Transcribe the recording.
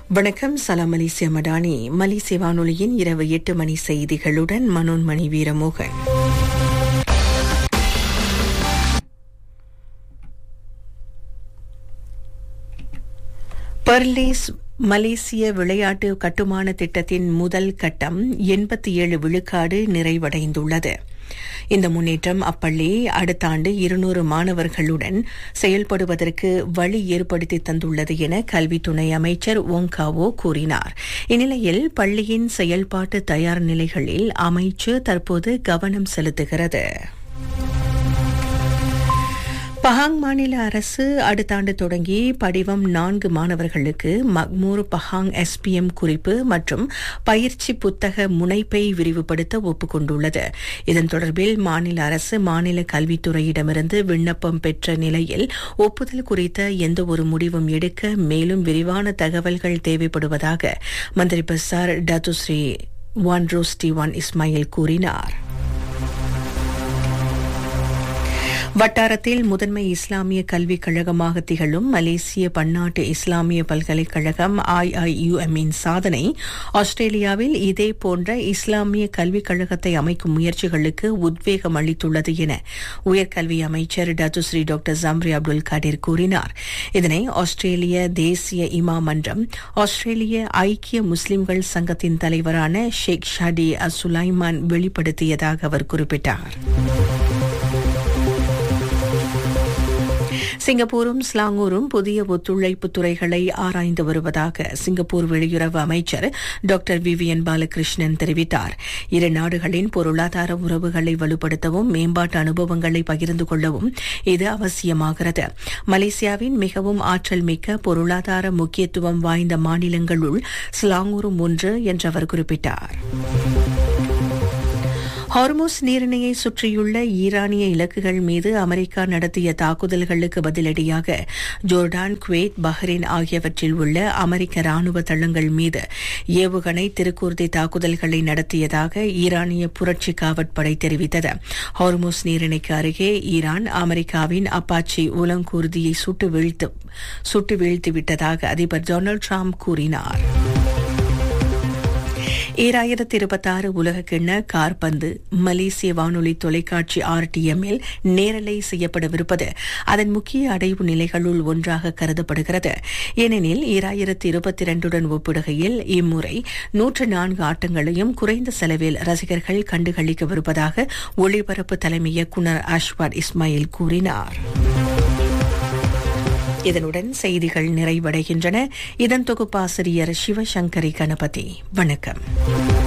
வணக்கம் சலாம் மலேசிய மடானி மலேசிய வானொலியின் இரவு எட்டு மணி செய்திகளுடன் மனோன்மணி வீரமோகன் பர்லேஸ் மலேசிய விளையாட்டு கட்டுமான திட்டத்தின் முதல் கட்டம் எண்பத்தி ஏழு விழுக்காடு நிறைவடைந்துள்ளது இந்த முன்னேற்றம் அப்பள்ளி அடுத்த ஆண்டு இருநூறு மாணவர்களுடன் செயல்படுவதற்கு வழி ஏற்படுத்தி தந்துள்ளது என கல்வி துணை அமைச்சர் ஓங்காவோ கூறினார் இந்நிலையில் பள்ளியின் செயல்பாட்டு தயார் நிலைகளில் அமைச்சு தற்போது கவனம் செலுத்துகிறது பஹாங் மாநில அரசு அடுத்த ஆண்டு தொடங்கி படிவம் நான்கு மாணவர்களுக்கு மக்மூர் பஹாங் எஸ்பிஎம் குறிப்பு மற்றும் பயிற்சி புத்தக முனைப்பை விரிவுபடுத்த ஒப்புக்கொண்டுள்ளது இதன் தொடர்பில் மாநில அரசு மாநில கல்வித்துறையிடமிருந்து விண்ணப்பம் பெற்ற நிலையில் ஒப்புதல் குறித்த எந்த ஒரு முடிவும் எடுக்க மேலும் விரிவான தகவல்கள் தேவைப்படுவதாக மந்திரி பசார் Datuk Seri Wan Rosdi Wan Ismail கூறினார் வட்டாரத்தில் முதன்மை இஸ்லாமிய கல்விக் கழகமாக திகழும் மலேசிய பன்னாட்டு இஸ்லாமிய பல்கலைக்கழகம் ஐஐயுஎம்மின் சாதனை ஆஸ்திரேலியாவில் இதே போன்ற இஸ்லாமிய கல்விக் கழகத்தை அமைக்கும் முயற்சிகளுக்கு உத்வேகம் அளித்துள்ளது என உயர்கல்வி அமைச்சர் Datuk Seri doctor Zambry Abdul Kadir கூறினார் இதனை ஆஸ்திரேலிய தேசிய இமா மன்றம் ஆஸ்திரேலிய ஐக்கிய முஸ்லிம்கள் சங்கத்தின் தலைவரான ஷேக் ஷாடி அசுலைமான் வெளிப்படுத்தியதாக அவர் குறிப்பிட்டார் சிங்கப்பூரும் ஸ்லாங்கூரும் புதிய ஒத்துழைப்பு துறைகளை ஆராய்ந்து வருவதாக சிங்கப்பூர் வெளியுறவு அமைச்சர் டாக்டர் விவியன் பாலகிருஷ்ணன் தெரிவித்தார் இரு நாடுகளின் பொருளாதார உறவுகளை வலுப்படுத்தவும் மேம்பாட்டு அனுபவங்களை பகிர்ந்து கொள்ளவும் இது அவசியமாகிறது மலேசியாவின் மிகவும் ஆற்றல் மிக்க பொருளாதார முக்கியத்துவம் வாய்ந்த மாநிலங்களுள் ஸ்லாங்கூரும் ஒன்று என்று அவர் குறிப்பிட்டார் ஹார்மோஸ் நீரிணையை சுற்றியுள்ள ஈரானிய இலக்குகள் மீது அமெரிக்கா நடத்திய தாக்குதல்களுக்கு பதிலடியாக ஜோர்டான் குவேத் பஹ்ரைன் ஆகியவற்றில் உள்ள அமெரிக்க ராணுவ தளங்கள் மீது ஏவுகணை திருக்கூர்தி தாக்குதல்களை நடத்தியதாக ஈரானிய புரட்சி காவற்படை தெரிவித்தது ஹார்மோஸ் நீரிணைக்கு அருகே ஈரான் அமெரிக்காவின் அப்பாச்சி உலங்கூர்தியை சுட்டு வீழ்த்து சுட்டு வீழ்த்திவிட்டதாக அதிபர் டொனால்டு டிரம்ப் கூறினார் ஈராயிரத்தி இருபத்தாறு உலகக்கிண்ண கார்பந்து மலேசிய வானொலி தொலைக்காட்சி ஆர்டிஎம்மில் நேரலை செய்யப்படவிருப்பது அதன் முக்கிய அடைவு நிலைகளுள் ஒன்றாக கருதப்படுகிறது ஏனெனில் ஈராயிரத்தி இருபத்தி இரண்டுடன் ஒப்பிடுகையில் இம்முறை நூற்று நான்கு ஆட்டங்களையும் குறைந்த செலவில் ரசிகர்கள் கண்டுகளிக்கவிருப்பதாக ஒளிபரப்பு தலைமை இயக்குநர் அஷ்வாட் இஸ்மாயில் கூறினார் இதனுடன் செய்திகள் நிறைவடைகின்றன இதன் தொகுப்பாசிரியர் சிவசங்கரி கணபதி வணக்கம்